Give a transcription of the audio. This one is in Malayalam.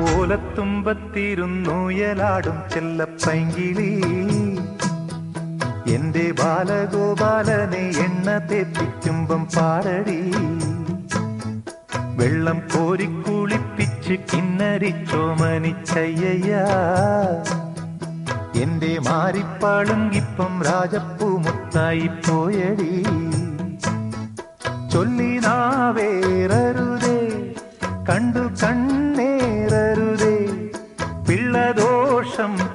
ഓലത്തുമ്പത്തിരുന്നുയലാടും ചെല്ലപ്പൈങ്കിളി എന്റെ ബാലഗോപാലനെ എണ്ണ തേപ്പിക്കുമ്പം പാടടി വെള്ളം കോരിക്കുളിപ്പിച്ച് കിന്നരിച്ചോമനിച്ചയ്യ എന്റെ മാറിപ്പാളുങ്കിപ്പം രാജപ്പൂമുത്തായി പോയടി ചൊല്ലി നാവേറരുതേ കണ്ടു കണ്ണേറരുതേ പിള്ളദോഷം